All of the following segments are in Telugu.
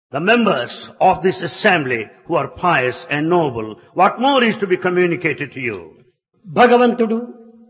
The members of this assembly who are pious and noble, what more is to be communicated to you? భగవంతుడు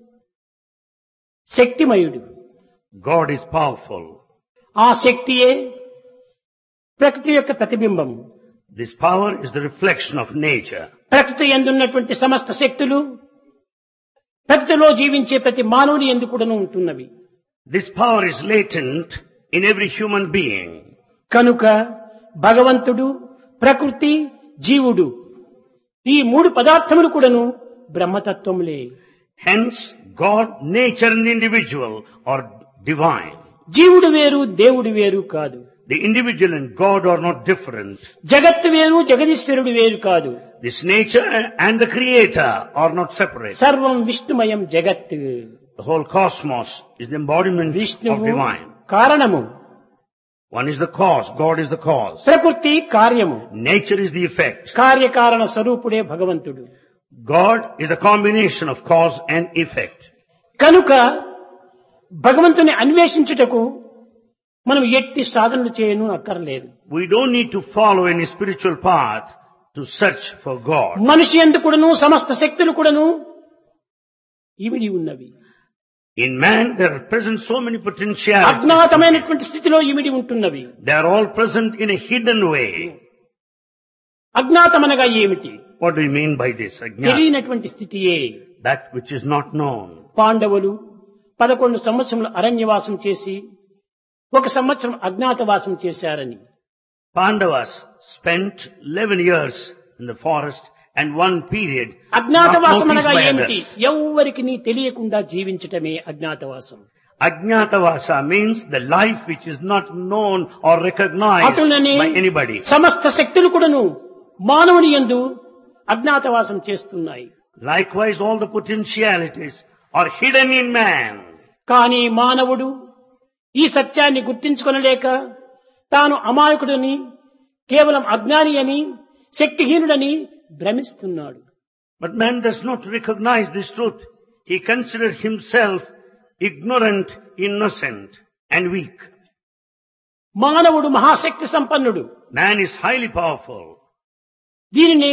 శక్తిమయుడు God is powerful. ఆ శక్తియే ప్రకృతి యొక్క ప్రతిబింబం This power is the reflection of nature. ప్రకృతి ఎందున్నటువంటి సమస్త శక్తులు ప్రకృతిలో జీవించే ప్రతి మానవుని ఎందు కూడాను ఉంటున్నవి This power is latent in every human being. కనుక భగవంతుడు ప్రకృతి జీవుడు ఈ మూడు పదార్థములు కూడాను బ్రహ్మతత్వములే Hence, God, nature and individual are divine. జీవుడు వేరు దేవుడు వేరు కాదు The individual and God are not different. జగత్తు వేరు జగదీశ్వరుడు వేరు కాదు This nature and the creator are not separate. సర్వం విష్ణుమయం జగత్ The whole cosmos is the embodiment of విష్ణువు divine. కారణము One is the cause, God is the cause. ప్రకృతి కార్యము Nature is the effect. కార్యకారణ స్వరూపుడే భగవంతుడు God is the combination of cause and effect. కనుక భగవంతుని అన్వేషించుటకు మనం ఎట్టి సాధనలు చేయను అక్కర్లేదు We don't need to follow any spiritual path to search for God. మనిషి ఎందుకు కూడాను సమస్త శక్తులు కూడాను ఇవిడి ఉన్నవి In man, there are present so many potentialities. అజ్ఞాతమైనటువంటి స్థితిలో ఇమిడి ఉంటున్నవి They are all present in a hidden way. అజ్ఞాతమనగా ఏమిటి What do you mean by this? Ajnana? తెలియనటువంటి స్థితియే That which is not known. పాండవులు పదకొండు సంవత్సరములు అరణ్యవాసం చేసి ఒక సంవత్సరం అజ్ఞాతవాసం చేశారని Pandavas spent 11 years in the forest and one period not అజ్ఞాతవాసం noticed అనగా by ఏమిటి others. ఎవ్వరికి నీ తెలియకుండా జీవించటమే అజ్ఞాతవాసం Ajnatavasa means the life which is not known or recognized అటులనే by anybody. సమస్త శక్తులు కూడాను మానవుని యందు అజ్ఞాతవాసం చేస్తున్నాయి Likewise, all the potentialities are hidden in man. కానీ మానవుడు ఈ సత్యాన్ని గుర్తించుకొనలేక తాను అమాయకుడని కేవలం అజ్ఞాని అని శక్తిహీనుడని భ్రమిస్తున్నాడు But man does not recognize this truth. He considers himself ignorant, innocent, and weak. మానవుడు మహాశక్తి సంపన్నుడు Man is highly powerful. దీనిని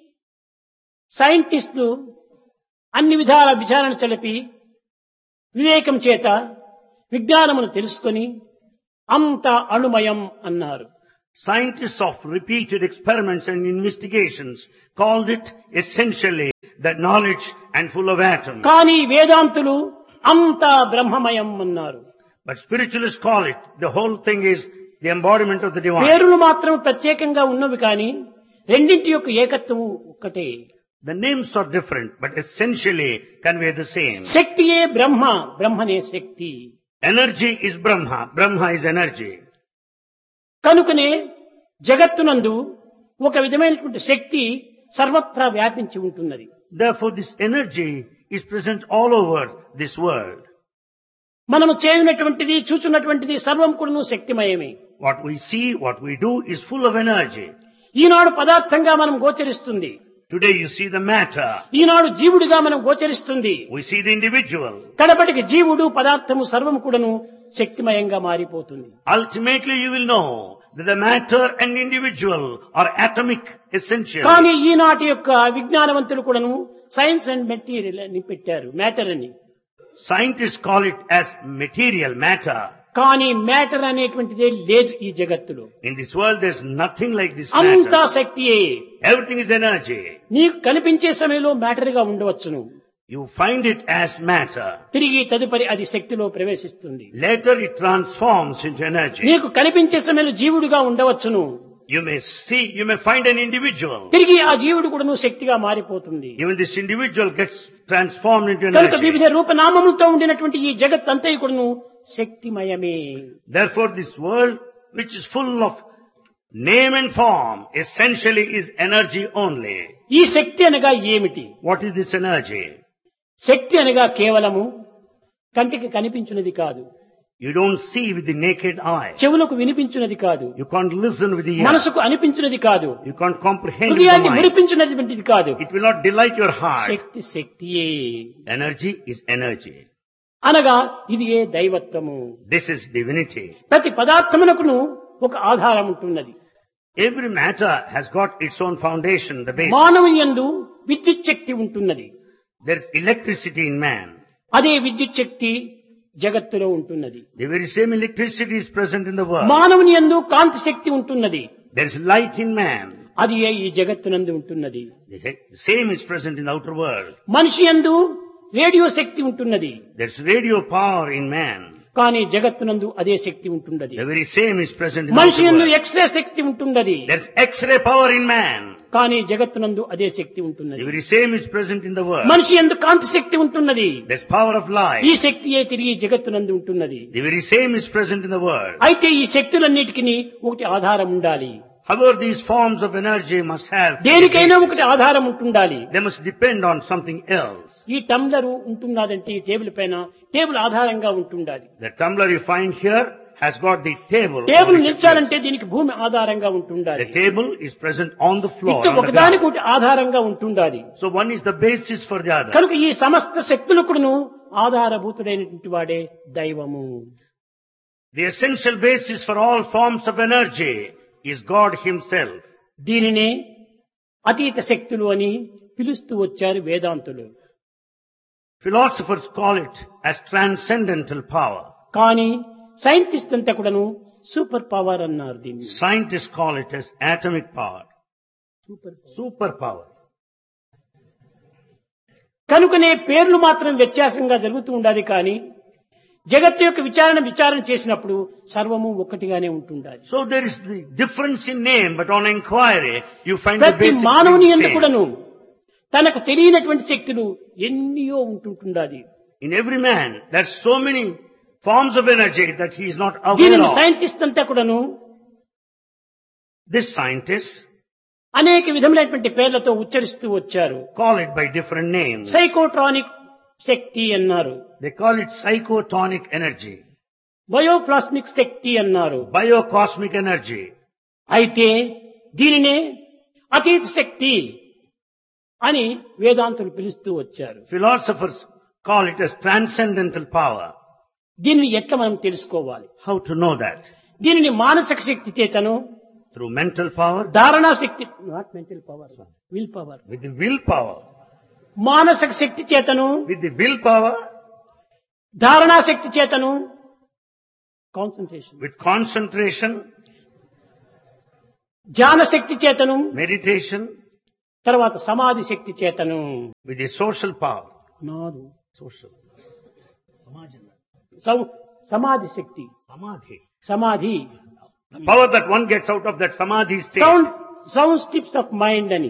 సైంటిస్టులు అన్ని విధాల విచారణ చెలిపి వివేకం చేత విజ్ఞానమును తెలుసుకొని అంత అణుమయం అన్నారు Scientists of repeated experiments and investigations called it essentially the knowledge and full of atoms. కానీ వేదాంతులు అంతా బ్రహ్మమయం అన్నారు But spiritualists call it, the whole thing is the embodiment of the divine. పేర్లు మాత్రం ప్రత్యేకంగా ఉన్నవి కానీ రెండింటి యొక్క ఏకత్వము ఒక్కటే The names are different, but essentially convey the same. శక్తియే Brahma బ్రహ్మనే Shakti Energy is Brahma, Brahma is energy. కనుకనే జగత్తునందు ఒక విధమైనటువంటి శక్తి సర్వత్రా వ్యాపించి ఉంటున్నది Therefore this energy is present all over this world. మనము చేయనటువంటిది చూచున్నటువంటిది సర్వం కూడాను శక్తిమయమే What we see, what we do is full of energy. ఈనాడు పదార్థంగా మనం గోచరిస్తుంది Today you see the matter. ఈనాడు జీవుడిగా మనం గోచరిస్తుంది We see the individual. కడపటికి జీవుడు పదార్థము సర్వం కూడాను శక్తిమయంగా మారిపోతుంది Ultimately you will know that the matter and individual are atomic essential. కానీ ఈనాటి యొక్క విజ్ఞానవంతులు కూడాను సైన్స్ అండ్ మెటీరియల్ అని పెట్టారు మ్యాటర్ అని Scientists call it as material matter. కానీ మ్యాటర్ అనేటువంటిదే లేదు ఈ జగత్తులో In this world there's nothing like this అంతా matter. శక్తియే Everything is energy. నీకు కనిపించే సమయంలో మ్యాటర్ గా ఉండవచ్చును You find it as matter. తిరిగి తదుపరి అది శక్తిలో ప్రవేశిస్తుంది Later it transforms into energy. నీకు కనిపించే సమయంలో జీవుడుగా ఉండవచ్చును You may see, you may find an individual. తిరిగి ఆ జీవుడు కూడాను శక్తిగా మారిపోతుంది Even this individual gets transformed into కనుక energy. వివిధ రూపనామములతో ఉండినటువంటి ఈ జగత్ అంతా కూడాను శక్తిమయమే Therefore this world, which is full of name and form, essentially is energy only. ఈ శక్తి అనగా ఏమిటి What is this energy? శక్తి అనగా కేవలము కంటికి కనిపించినది కాదు You don't see with the naked eye. చెవులకు వినిపించినది కాదు You can't listen with the ear. మనసుకు అనిపించినది కాదు You can't comprehend with the హృదయాన్ని mind. ముడిపించినటువంటిది కాదు It will not delight your heart. Shakti శక్తియే Energy is energy. అనగా ఇది ఏ దైవత్వము This is divinity. ప్రతి పదార్థమునకును ఒక ఆధారం ఉంటున్నది Every matter has got its own foundation, the base. మానవుని యందు విద్యుత్ శక్తి ఉంటున్నది There is electricity in man. అదే విద్యుత్ శక్తి జగత్తులో ఉంటున్నది The very same electricity is present in the world. మానవుని యందు కాంతి శక్తి ఉంటున్నది There is light in man. అది ఏ ఈ జగత్తునందు ఉంటున్నది The same is present in the outer world. మనిషి యందు రేడియో శక్తి ఉంటున్నది There is radio power in man. కానీ జగత్తునందు అదే శక్తి ఉంటున్నది The very same is present in the మనిషి outer యందు world. ఎక్స్రే శక్తి ఉంటున్నది There is X-ray power in man. కానీ జగత్తునందు అదే శక్తి The ఉంటున్నది very same is present in the world. మనిషి ఎందు కాంతి శక్తి ఉంటున్నది There is power of ఈ light. శక్తియే తిరిగి జగత్తునందు ఉంటున్నది The very same is present in the world. అయితే ఈ శక్తులన్నిటికీ ఒకటి ఆధారం ఉండాలి However, these forms of energy must have, దేనికైనా ఒకటి ఆధారం ఉంటుండాలి they must depend on something else. ఈ టంబ్లర్ ఉంటున్నదంటే ఈ టేబుల్ పైన టేబుల్ ఆధారంగా ఉంటుండాలి The tumbler you find here has got the table. on table which it నిల్చాలంటే దీనికి భూమి ఆధారంగా rests. ఉంటుండాలి The table is present on the floor. ఇటు on the ఒకదానికి ground. ఒకటి ఆధారంగా ఉంటుండాలి So one is the basis for the other. కనుక ఈ సమస్త శక్తులకుడును ఆధారభూతుడైనటువంటి వాడే దైవము The essential basis for all forms of energy is God Himself. దీనినే అతీత శక్తులు అని పిలుస్తూ వచ్చారు వేదాంతులు Philosophers call it as transcendental power. కానీ సైంటిస్ట్ అంతా కూడాను సూపర్ పవర్ అన్నారు దీన్ని Scientists call it as atomic power. Superpower. కనుకనే పేర్లు మాత్రం వ్యత్యాసంగా జరుగుతూ ఉండాలి కానీ జగత్తు యొక్క విచారణ విచారణ చేసినప్పుడు సర్వము ఒక్కటిగానే ఉంటుండాలి So there is the difference in name, but on inquiry, you find the ప్రతి basic మానవుని thing ఎందు same. కూడాను తనకు తెలియనటువంటి శక్తులు ఎన్నో ఉంటుంటుండాలి In every man, there's so many forms of energy that he is not aware దీనిని of. సైంటిస్ట్ అంతా కూడాను This scientists అనేక విధములైనటువంటి పేర్లతో ఉచ్చరిస్తూ వచ్చారు call it by different names. సైకోట్రానిక్ శక్తి అన్నారు They call it psychotonic energy, bioplasmic శక్తి అన్నారు biocosmic energy. అయితే దీనినే అతీత శక్తి అని వేదాంతులు పిలుస్తూ వచ్చారు Philosophers call it as transcendental power. దీనిని ఎట్లా మనం తెలుసుకోవాలి How to know that? దీనిని మానసిక శక్తి చేతను Through mental power, ధారణా శక్తి not mental power will power with the willpower. మానసిక శక్తి చేతను With the willpower, ధారణా శక్తి చేతను కాన్సన్ట్రేషన్ with concentration, ధ్యాన శక్తి చేతను meditation, తర్వాత సమాధి శక్తి చేతను with the social power. నాదు Social. సౌ- సమాధి శక్తి Samadhi. సమాధి The power that one gets out of that samadhi state. Sound sound steps of mind అని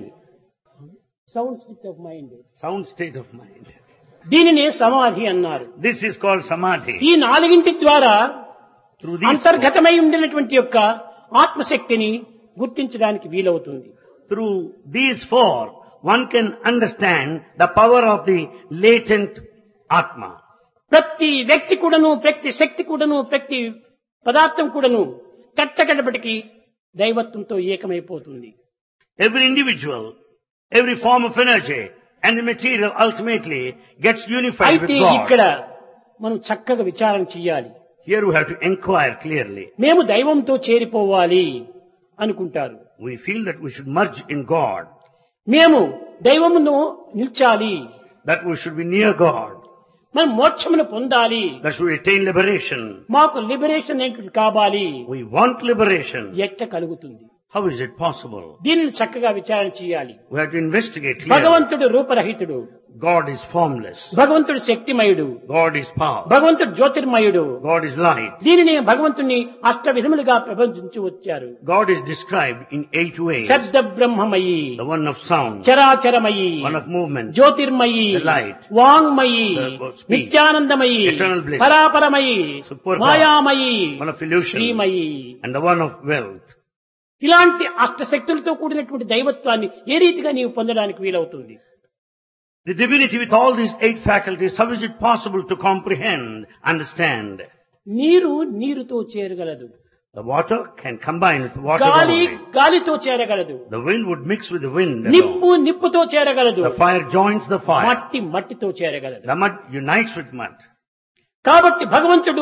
sound steps of mind Sound state of mind. దీనినే సమాధి అన్నారు This is called samadhi. ఈ నాలుగింటి ద్వారా Through these, four, అంతర్గతమై ఉండినటువంటి యొక్క ఆత్మశక్తిని గుర్తించడానికి వీలవుతుంది through these four, one can understand the power of the latent Atma. ప్రతి వ్యక్తి కూడాను ప్రతి శక్తి కూడాను ప్రతి పదార్థం కూడాను కట్టకడపటికి దైవత్వంతో ఏకమైపోతుంది Every individual, every form of energy, and the material ultimately gets unified అయితే with ఇక్కడ God. మనం చక్కగా విచారణ చేయాలి Here we have to inquire clearly. మేము దైవంతో చేరిపోవాలి అనుకుంటారు We feel that we should merge in God, మేము దైవమును నిల్చాలి that we should be near God, మనం మోక్షమును పొందాలి that we attain liberation. మాకు లిబరేషన్ ఏంటి కావాలి We want liberation. ఎట్ట కలుగుతుంది How is it possible? దీనిని చక్కగా విచారణ చేయాలి We have to investigate clearly. భగవంతుడు రూపరహితుడు God is formless. భగవంతుడు శక్తిమయుడు God is power. భగవంతుడు జ్యోతిర్మయుడు God is light. దీనిని భగవంతుని అష్ట విధములుగా ప్రబంధించి వచ్చారు God is described in eight ways. శబ్ద బ్రహ్మమయి The one of sound, చరాచరమయి one of movement, Jyotirmayi The light. వాంగ్మయి The speech. నిత్యానందమయి Eternal bliss. పరాపరమయి Superpower. మాయామయి one of illusion, శ్రీమయి and the one of wealth. ఇలాంటి అష్టశక్తులతో కూడినటువంటి దైవత్వాన్ని ఏ రీతిగా నీవు పొందడానికి వీలవుతుంది The divinity with all these eight faculties, how is it possible to comprehend, understand? నీరు నీరుతో చేరగలదు The water can combine with water గాలి only. గాలితో చేరగలదు The wind would mix with the wind. alone. నిప్పు నిప్పుతో చేరగలదు The fire joins the fire. మట్టి మట్టితో చేరగలదు The mud unites with mud. కాబట్టి భగవంతుడు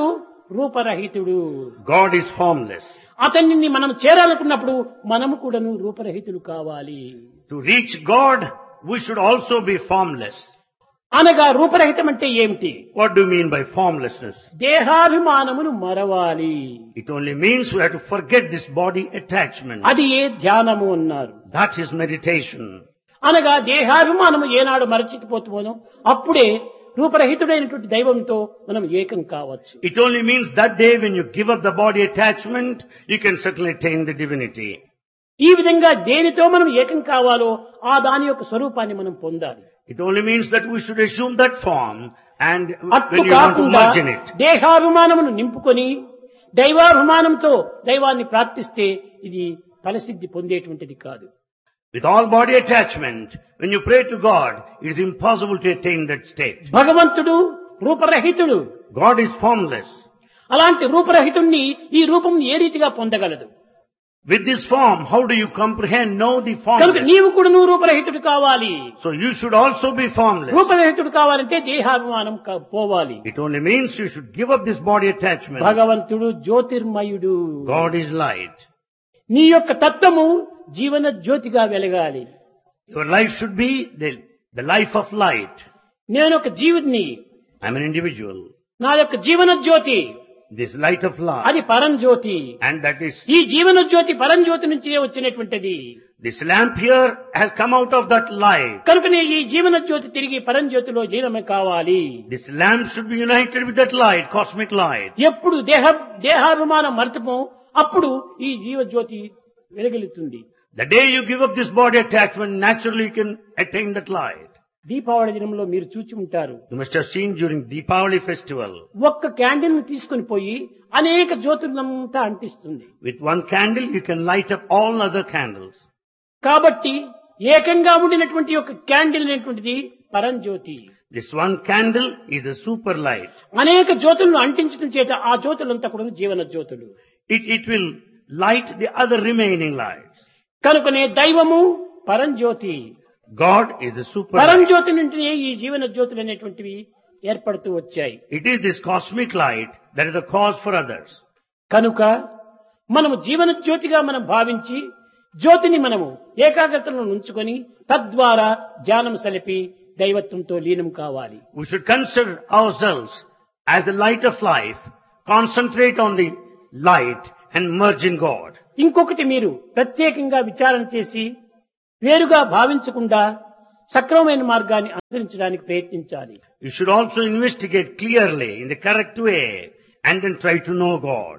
రూపరహితుడు God is formless. అతన్ని మనం చేరాలనుకున్నప్పుడు మనము కూడాను రూపరహితులు కావాలి To reach God, we should also be formless. అనగా రూపరహితం అంటే ఏమిటి What do you mean by formlessness? దేహాభిమానమును మరవాలి It only means we have to forget this body attachment. అది ఏ ధ్యానము అన్నారు That is meditation. అనగా దేహాభిమానము ఏనాడు మరచిపోతున్నానో అప్పుడే రూపరహితుడైనటువంటి దైవంతో మనం ఏకం కావచ్చు It only means that day when you give up the body attachment, you can certainly attain the divinity. ఈ విధంగా దేనితో మనం ఏకం కావాలో ఆ దాని యొక్క స్వరూపాన్ని మనం పొందాలి It only means that we should assume that form and అట్లు when you want to కాకుండా merge in it. దేహాభిమానమును నింపుకొని దైవాభిమానంతో దైవాన్ని ప్రార్థిస్తే ఇది ఫలసిద్ధి పొందేటువంటిది కాదు With all body attachment, when you pray to God, it is impossible to attain that state. భగవంతుడు రూపరహితుడు God is formless. అలాంటి రూపరహితుణ్ణి ఈ రూపం ఏ రీతిగా పొందగలదు With this form, how do you comprehend, know the కనుక formless? నీవు కూడా నువ్వు రూపరహితుడు కావాలి So you should also be formless. రూపరహితుడు కావాలంటే దేహాభిమానం కా- పోవాలి It only means you should give up this body attachment. భగవంతుడు జ్యోతిర్మయుడు God is light. నీ యొక్క తత్వము జీవన జ్యోతిగా వెలగాలి Your life should be the, the life of light. నేను ఒక జీవుడిని I'm an individual. నా యొక్క జీవన జ్యోతి This light of light. అది పరంజ్యోతి And that is, ఈ జీవన జ్యోతి పరంజ్యోతి నుంచే వచ్చినటువంటిది this lamp here has come out of that light. కనుకనే ఈ జీవన జ్యోతి తిరిగి పరంజ్యోతిలో లీనమే కావాలి This lamp should be united with that light, cosmic light. ఎప్పుడు దేహ దేహాభిమానం మరతమో అప్పుడు ఈ జీవజ్యోతి వెలగలుతుంది The day you give up this body attachment, naturally you can attain that light. Deepavali దినంలో మీరు చూచి ఉంటారు You must have seen during Deepavali festival. ఒక్క క్యాండిల్ ని తీసుకుని పోయి అనేక జ్యోతులంతా అంటిస్తుంది With one candle, you can light up all other candles. కాబట్టి ఏకంగా ఉండినటువంటి ఒక క్యాండిల్ అనేటువంటిది పరంజ్యోతి This one candle is the super light. అనేక జ్యోతులను అంటించడం చేత ఆ జ్యోతులంతా కూడా జీవన జ్యోతులు It, it will light the other remaining lights. కనుకనే దైవము పరంజ్యోతి God is the super light. పరంజ్యోతి నుండి ఈ జీవన జ్యోతులు అనేటువంటివి ఏర్పడుతూ వచ్చాయి It is this cosmic light that is the cause for others. కనుక మనము జీవన జ్యోతిగా మనం భావించి జ్యోతిని మనము ఏకాగ్రతలో ఉంచుకొని తద్వారా ధ్యానం సలిపి దైవత్వంతో లీనం కావాలి We should consider ourselves as the light of life, concentrate on the light and merge in God. ఇంకొకటి మీరు ప్రత్యేకంగా విచారణ చేసి వేరుగా భావించకుండా సక్రమమైన మార్గాన్ని అనుసరించడానికి ప్రయత్నించాలి You should also investigate clearly in the correct way and then try to know God.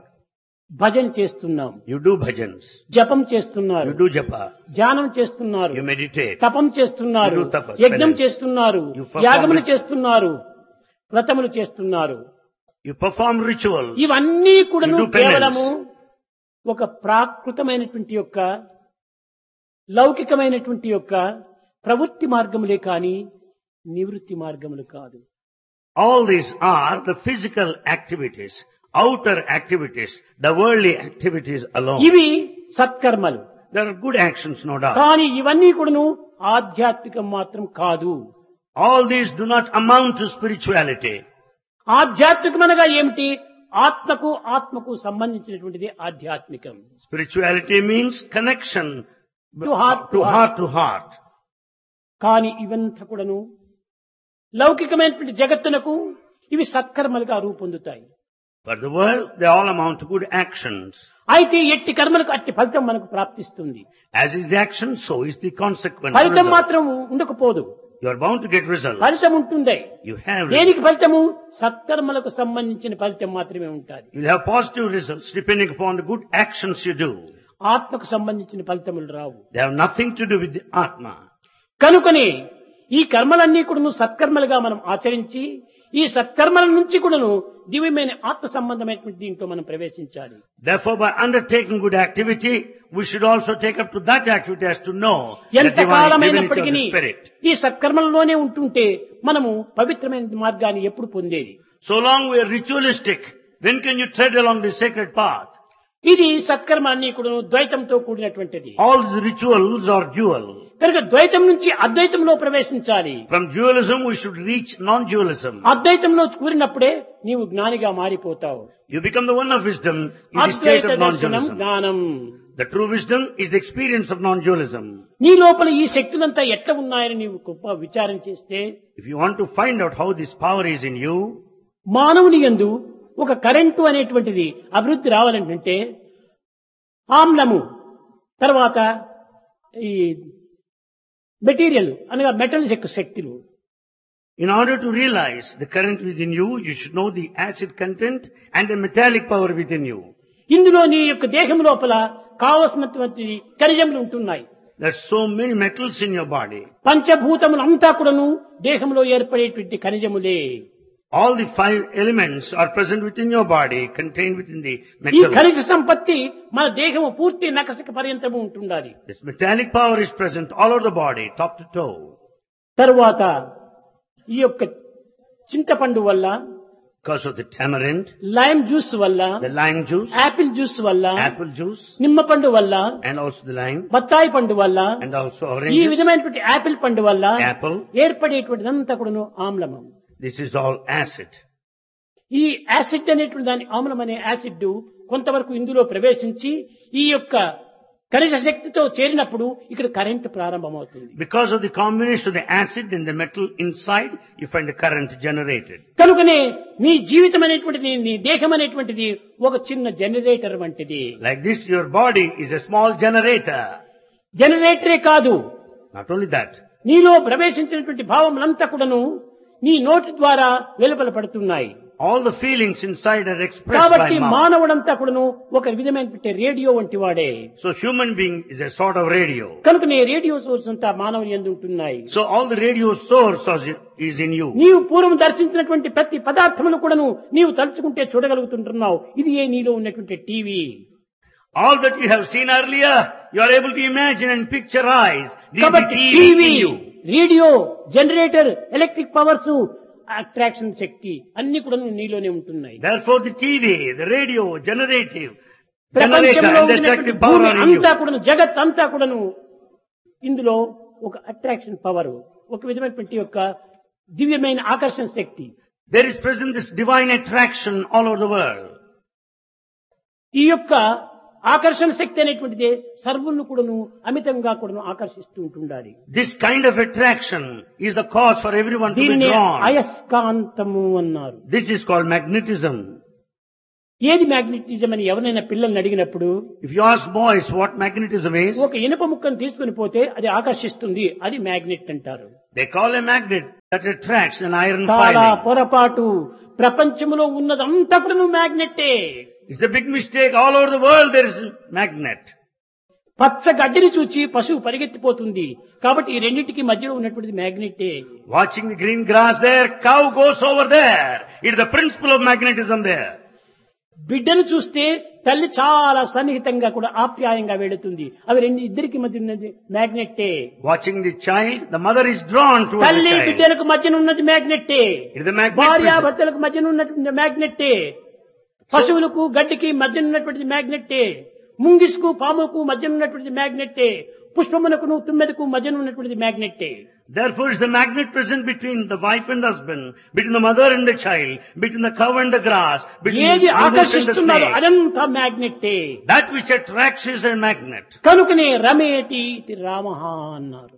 భజన చేస్తున్నాం You do bhajans, జపం చేస్తున్నారు you do japa, ధ్యానం చేస్తున్నారు you meditate, తపం చేస్తున్నారు You do tapas, యజ్ఞం penance. చేస్తున్నారు You perform యాగములు rituals. చేస్తున్నారు వ్రతములు చేస్తున్నారు you perform rituals. ఇవన్నీ కూడా You do penance. కేవలము ఒక ప్రాకృతమైనటువంటి యొక్క లౌకికమైనటువంటి యొక్క ప్రవృత్తి మార్గములే కాని నివృత్తి మార్గములు కాదు All these are the physical activities, outer activities, the worldly activities alone. ఇవి సత్కర్మలు There are good actions, no doubt. కానీ ఇవన్నీ కూడాను ఆధ్యాత్మికం మాత్రం కాదు All these do not amount to spirituality. ఆధ్యాత్మికమనగా ఏమిటి ఆత్మకు ఆత్మకు సంబంధించినటువంటిది ఆధ్యాత్మికం Spirituality means connection To heart to to heart to heart. కానీ ఇవంతా కూడాను లౌకికమైనటువంటి జగత్తునకు ఇవి సత్కర్మలుగా రూపొందుతాయి For the world, they all amount to good actions. అయితే ఎట్టి కర్మలకు అట్టి ఫలితం మనకు ప్రాప్తిస్తుంది As is the action, so is the consequence. ఫలితం result. మాత్రం ఉండకపోదు You are bound to get results. ఫలితం ఉంటుంది You have results. దేనికి ఫలితము సత్కర్మలకు సంబంధించిన ఫలితం మాత్రమే ఉంటుంది You'll have positive results depending upon the good actions you do. ఆత్మకు సంబంధించిన ఫలితములు రావు They have nothing to do with the Atma. కనుకనే ఈ కర్మలన్నీ కూడాను సత్కర్మలుగా మనం ఆచరించి ఈ సత్కర్మల నుంచి కూడాను దివ్యమైన ఆత్మ సంబంధమైనటువంటి దీంట్లో మనం ప్రవేశించాలి Therefore, by undertaking good activity, we should also take up to that activity as to know the ఎంత divine divinity of కాలమైనప్పటికీ the Spirit. ఈ సత్కర్మలలోనే ఉంటుంటే మనము పవిత్రమైన మార్గాన్ని ఎప్పుడు పొందేది So long we are ritualistic, when can you tread along the sacred path? ఇది సత్కర్మ అన్ని కూడా ద్వైతంతో కూడినటువంటిది All the rituals are dual. కనుక ద్వైతం నుంచి అద్వైతంలో ప్రవేశించాలి From dualism we should reach non-dualism. అద్వైతంలో కూరినప్పుడే నీవు జ్ఞానిగా మారిపోతావు You become the one of wisdom in the state Advaita of దర్శనం non-dualism. జ్ఞానం The true wisdom is the experience of non-dualism. నీ లోపల ఈ శక్తులంతా ఎట్లా ఉన్నాయని నీవు గొప్ప విచారం చేస్తే If you want to find out how this power is in you, మానవుని యందు ఒక కరెంటు అనేటువంటిది అభివృద్ధి రావాలంటే ఆమ్లము తర్వాత ఈ మెటీరియల్ అనగా మెటల్ యొక్క శక్తులు in order to realize the current within you, you should know the acid content and the metallic power within you. ఇందులో నీ యొక్క దేహం లోపల కావలసినటువంటి ఖనిజములు ఉంటున్నాయి There's so many metals in your body. పంచభూతములు అంతా కూడాను దేహంలో ఏర్పడేటువంటి ఖనిజములే All the five elements are present within your body, contained within the ఈ metal. ఖనిజ సంపత్తి మన దేహము పూర్తి నకసక పర్యంతము ఉంటుండాలి This metallic power is present all over the body, top to toe. తరువాత ఈ యొక్క చింతపండు వల్ల Because of the tamarind, lime juice వల్ల the lime juice, apple juice వల్ల apple juice, నిమ్మపండు వల్ల and also the lime, బత్తాయి పండు వల్ల and also ఈ oranges, విధమైనటువంటి యాపిల్ పండు వల్ల apple. ఏర్పడేటువంటిదంతా కూడాను ఆమ్లము This is all acid. ఈ యాసిడ్ అనేటువంటి దాని ఆమ్లం అనే యాసిడ్ కొంతవరకు ఇందులో ప్రవేశించి ఈ యొక్క ఖనిజ శక్తితో చేరినప్పుడు ఇక్కడ కరెంటు ప్రారంభమవుతుంది Because of the combination of the acid and the metal inside, you find the current generated. కనుకనే నీ జీవితం అనేటువంటిది నీ దేహం అనేటువంటిది ఒక చిన్న జనరేటర్ వంటిది Like this, your body is a small generator. జనరేటరే కాదు Not only that, నీలో ప్రవేశించినటువంటి భావములంతా కూడాను నీ నోటి ద్వారా వెలుపల పడుతున్నాయి all the feelings inside are expressed కాబట్టి by mouth. మానవుడంతా కూడాను ఒక విధమైనటువంటి రేడియో వంటి వాడే So human being is a sort of radio. కనుక నీ రేడియో సోర్స్ అంతా మానవుని ఎందు ఉంటున్నాయి So all the radio source is- is in you. నీవు పూర్వం దర్శించినటువంటి ప్రతి పదార్థమును కూడాను నీవు తలుచుకుంటే చూడగలుగుతుంటున్నావు ఇది ఏ నీలో ఉన్నటువంటి TV All that you have seen earlier, you are able to imagine and picturize. This is the కాబట్టి TV TV in you. Radio generator electric powers attraction శక్తి అన్ని కూడా నీలోనే ఉంటున్నాయి Therefore the TV, the radio, generative, generator ప్రపంచంలో and the ఉన్నటువంటి attractive power భూమి are in you. అంతా కూడాను జగత్ అంతా కూడాను ఇందులో ఒక అట్రాక్షన్ పవర్ ఒక విధమైనటువంటి యొక్క దివ్యమైన ఆకర్షణ శక్తి There is present this divine attraction all over the world. ఈ యొక్క ఆకర్షణ శక్తి అనేటువంటిది సర్వులను కూడాను అమితంగా కూడాను ఆకర్షిస్తూ ఉంటుండాలి This kind of attraction is the cause for everyone to be దీన్ని drawn. అయస్కాంతము అన్నారు This is called magnetism. ఏది మ్యాగ్నెటిజం అని ఎవరైనా పిల్లల్ని అడిగినప్పుడు If you ask boys what magnetism is, ఒక ఇనుప ముక్కను తీసుకుని పోతే అది ఆకర్షిస్తుంది అది మ్యాగ్నెట్ అంటారు they call a magnet that attracts an iron చాలా filing. పొరపాటు ప్రపంచంలో ఉన్నదంతా కూడా నువ్వు మ్యాగ్నెట్టే It's a big mistake. All over the world there is a magnet. పచ్చ గడ్డిని చూచి పశువు పరిగెత్తిపోతుంది కాబట్టి ఈ రెండింటికి మధ్యలో ఉన్నటువంటిది మ్యాగ్నెట్టే Watching the green grass there, cow goes over there. It's the principle of magnetism there. బిడ్డను చూస్తే తల్లి చాలా సన్నిహితంగా కూడా ఆప్యాయంగా వెళుతుంది అవి రెండు ఇద్దరికి మధ్య ఉన్నది మ్యాగ్నెట్టే Watching the child, the mother is drawn towards the తల్లి child. బిడ్డలకు మధ్యన ఉన్నది మ్యాగ్నెట్టే It is the magnet. భార్య present. భర్తలకు మధ్యన ఉన్నటువంటి మ్యాగ్నెట్టే పశువులకు గడ్డికి మధ్యన ఉన్నటువంటిది మ్యాగ్నెట్టే ముంగిసుకు పాముకు మధ్యన ఉన్నటువంటిది మ్యాగ్నెట్టే పుష్పమునకును తుమ్మెదకు మధ్యన ఉన్నటువంటిది మ్యాగ్నెట్టే Therefore it's the magnet present between the wife and husband, between the mother and the child, between the cow and the grass, between ఏది the fungus and the ఆకర్షిస్తున్నారో snake. అదంతా మ్యాగ్నెట్టే That which attracts is a magnet. కనుకనే రమేతి ఇది రామ అన్నారు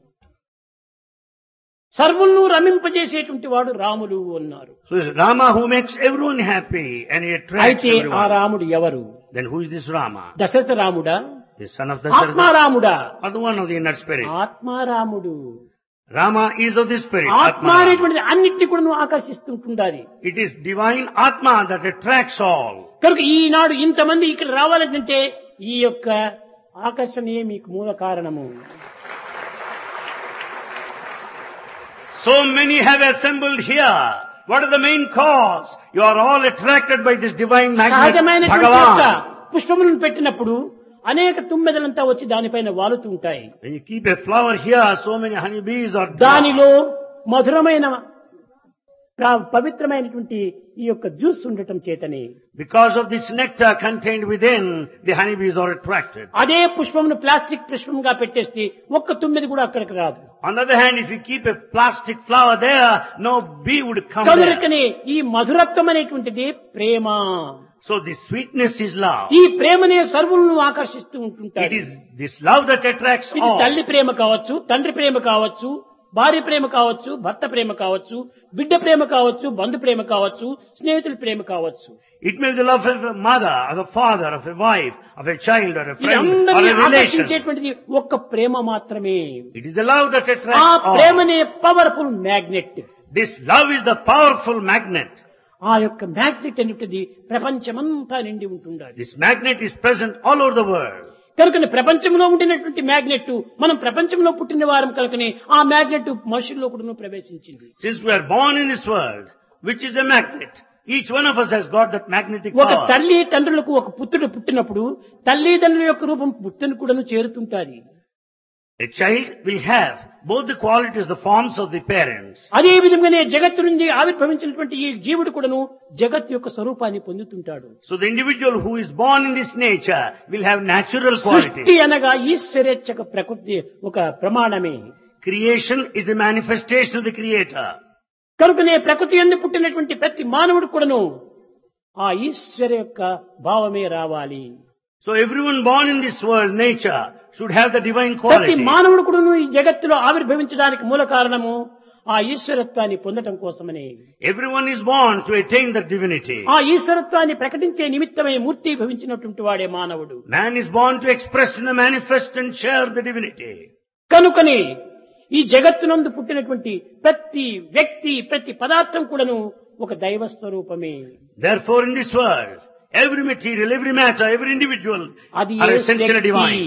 సర్వులను రమింపజేసేటువంటి వాడు రాములు అన్నారు So it's Rama who makes everyone happy and he attracts అయితే ఆ everyone. రాముడు ఎవరు Then who is this Rama? Dasharatha రాముడా The son of Dasharatha ఆత్మారాముడా or the one of the inner spirit? ఆత్మారాముడు Rama is of the spirit. ఆత్మ Atma Rama. అనేటువంటిది అన్నిటిని కూడా నువ్వు ఆకర్షిస్తుంటుండాలి It is divine Atma that attracts all. కనుక ఈనాడు ఇంతమంది ఇక్కడ రావాలంటే ఈ యొక్క ఆకర్షణయే మీకు మూల కారణము So many have assembled here. What is the main cause? You are all attracted by this divine magnet, సహజమైనటువంటి యొక్క Bhagavan. పుష్పములను పెట్టినప్పుడు అనేక తుమ్మెదలంతా వచ్చి దానిపైన వాలుతూ ఉంటాయి When you keep a flower here, so many honeybees are drawn. దానిలో మధురమైన ప్ర- పవిత్రమైనటువంటి ఈ యొక్క జ్యూస్ ఉండటం చేతనే Because of this nectar contained within, the honeybees are attracted. అదే పుష్పమును ప్లాస్టిక్ పుష్పంగా పెట్టేస్తే ఒక్క తుమ్మిది కూడా అక్కడికి రాదు On the other hand, if you keep a plastic flower there, no bee would come there. కనుకనే ఈ మధురత్వం అనేటువంటిది ప్రేమ So the sweetness is love. ఈ ప్రేమనే సర్వులను ఆకర్షిస్తూ It ఉంటుంటారు is this love that attracts ఇది all. తల్లి ప్రేమ కావచ్చు తండ్రి ప్రేమ కావచ్చు భార్య ప్రేమ కావచ్చు భర్త ప్రేమ కావచ్చు బిడ్డ ప్రేమ కావచ్చు బంధు ప్రేమ కావచ్చు స్నేహితుల ప్రేమ కావచ్చు It may be the love of a mother, of a father, of a wife, of a child, or a friend, or ఇదందరినీ a relation. ఆకర్షించేటువంటిది ఒక్క ప్రేమ మాత్రమే It is the love that ఆ attracts all. ప్రేమనే powerful magnet This love is the powerful magnet. ఆ యొక్క మ్యాగ్నెట్ అనేటువంటిది ప్రపంచమంతా నిండి ఉంటుండాలి This magnet is present all over the world. కనుక ప్రపంచంలో ఉండినటువంటి మ్యాగ్నెట్ మనం ప్రపంచంలో పుట్టిన వారం కనుకనే ఆ మ్యాగ్నెట్ మనుషుల్లో కూడా ప్రవేశించింది Since we are born in this world, which is a magnet, each one of us has got that magnetic ఒక power. తల్లి తండ్రులకు ఒక పుత్రుడు పుట్టినప్పుడు తల్లిదండ్రుల యొక్క రూపం పుత్రుని కూడా చేరుతుంటాది A child will have both the qualities, the forms of the parents. అదే విధంగానే జగత్తు నుండి ఆవిర్భవించినటువంటి ఈ జీవుడు కూడాను జగత్ యొక్క స్వరూపాన్ని పొందుతుంటాడు So the individual who is born in this nature will have natural సృష్టి qualities. అనగా ఈశ్వరేచ్ఛక ప్రకృతి ఒక ప్రమాణమే Creation is the manifestation of the Creator. కనుకనే ప్రకృతి ఎందు పుట్టినటువంటి ప్రతి మానవుడు కూడాను ఆ ఈశ్వర యొక్క భావమే రావాలి So everyone born in this world, nature, should have the divine ప్రతి quality. మానవుడు కూడాను ఈ జగత్తులో ఆవిర్భవించడానికి మూల కారణము ఆ ఈశ్వరత్వాన్ని పొందటం కోసమనే Everyone is born to attain that divinity. ఆ ఈశ్వరత్వాన్ని ప్రకటించే నిమిత్తమై మూర్తి భవించినటువంటి వాడే మానవుడు Man is born to express in the manifest and share the divinity. కనుకని ఈ జగత్తునందు పుట్టినటువంటి ప్రతి వ్యక్తి ప్రతి పదార్థం కూడాను ఒక దైవ స్వరూపమే Therefore in this world, every material, every matter, every individual అది are A essentially Shakti divine.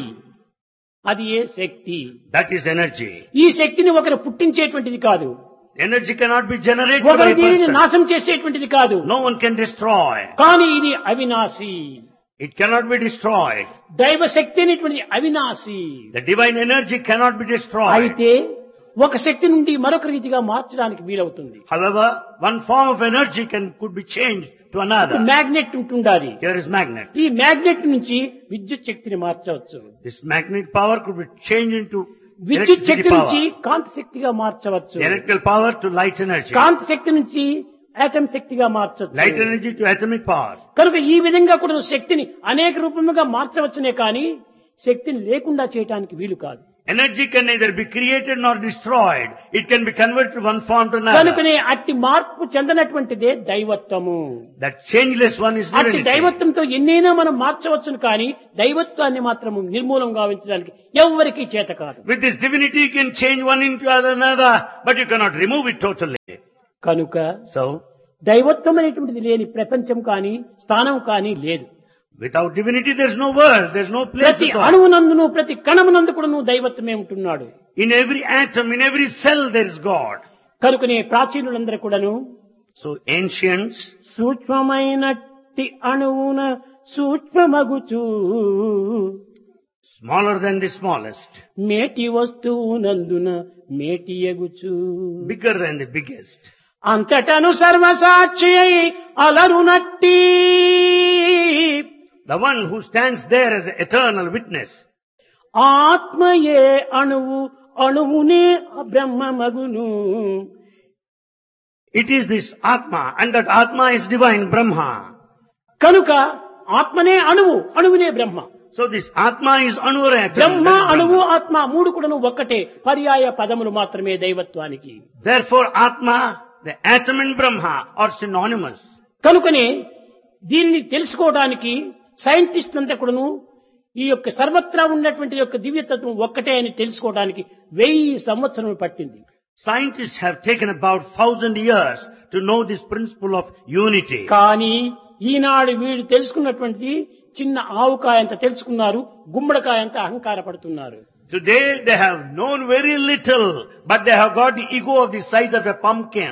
అది ఏ శక్తి That is energy. ఈ శక్తిని ఒకరు పుట్టించేటువంటిది కాదు Energy cannot be generated by ఒకరు a దీనిని person. నాశం చేసేటువంటిది కాదు No one can destroy. కానీ ఇది అవినాశి It cannot be destroyed. దైవ శక్తి అనేటువంటిది అవినాశి The divine energy cannot be destroyed. అయితే ఒక శక్తి నుండి మరొక రీతిగా మార్చడానికి వీలవుతుంది However, one form of energy can could be changed to another. Magnet ఉంటుండాలి Here is magnet. ఈ మ్యాగ్నెట్ నుంచి విద్యుత్ శక్తిని మార్చవచ్చు This magnet power could be changed into విద్యుత్ electricity శక్తి నుంచి power. కాంతి శక్తిగా మార్చవచ్చు Electrical power to light energy. కాంతి శక్తి నుంచి ఆటమ్ శక్తిగా Light మార్చవచ్చు energy to atomic power. కనుక ఈ విధంగా కూడా నువ్వు శక్తిని అనేక రూపముగా మార్చవచ్చునే కానీ శక్తిని లేకుండా చేయటానికి వీలు కాదు Energy can neither be created nor destroyed. It can be converted from one form to another. కనుకనే అట్టి మార్పు చెందనటువంటిదే దైవత్వము That changeless one is అట్టి divinity. దైవత్వంతో ఎన్నైనా మనం మార్చవచ్చును కానీ దైవత్వాన్ని మాత్రం నిర్మూలం గావించడానికి ఎవ్వరికీ చేత కాదు With this divinity you can change one into other another, but you cannot remove it totally. కనుక So, దైవత్వం అనేటువంటిది లేని ప్రపంచం కానీ స్థానం కానీ లేదు without divinity there is no world, there is no place ప్రతి at all. అణువునందును ప్రతి కణమునందు కూడా నువ్వు దైవత్వమే ఉంటున్నాడు In every atom, in every cell there is God. కనుకనే ప్రాచీనులందరూ కూడాను So ancients, సూక్ష్మమైనట్టి అణువున సూక్ష్మమగుచూ smaller than the smallest, మేటి వస్తువునందున మేటి ఎగుచూ bigger than the biggest, అంతటను సర్వసాక్షి అయి అలరునట్టి the one who stands there as an eternal witness, ఆత్మయే అణువు అణువునే బ్రహ్మమగును it is this Atma, and that Atma is divine Brahma. కనుక ఆత్మనే అణువు అణువునే బ్రహ్మ So this Atma is Anura atom. Brahma that is అణువు Brahma. ఆత్మ మూడు కూడాను ఒక్కటే పర్యాయ పదములు మాత్రమే దైవత్వానికి Therefore Atma, the atom and Brahma are synonymous. కనుకనే దీన్ని తెలుసుకోవడానికి సైంటిస్ట్ అంతా కూడాను ఈ యొక్క సర్వత్రా ఉన్నటువంటి యొక్క దివ్యతత్వం ఒక్కటే అని తెలుసుకోవడానికి వెయ్యి సంవత్సరములు పట్టింది Scientists have taken about thousand years to know this principle of unity. కానీ ఈనాడు వీడు తెలుసుకున్నటువంటి చిన్న ఆవుకాయంత తెలుసుకున్నారు గుమ్మడికాయంత అహంకార పడుతున్నారు Today they have known very little, but they have got the ego of the size of a pumpkin.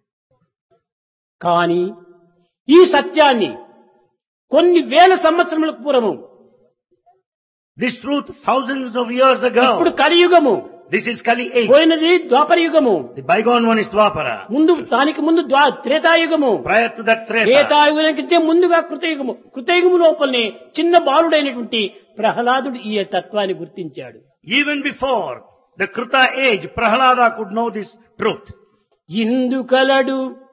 కానీ ఈ సత్యాన్ని కొన్ని వేల సంవత్సరములకు పూర్వము This truth thousands of years ఇప్పుడు ago, కలియుగము This is Kali age. పోయినది ద్వాపర యుగము The bygone one is Dwapara. ముందు దానికి ముందు ద్వా త్రేతాయుగము Prior to that Treta. Treta Yuga కంటే ముందుగా కృతయుగము కృతయుగము లోపలనే చిన్న బాలుడైనటువంటి ప్రహ్లాదుడు ఈ తత్వాన్ని గుర్తించాడు Even before the Kruta age, Prahalada could know this truth. Indu కలడు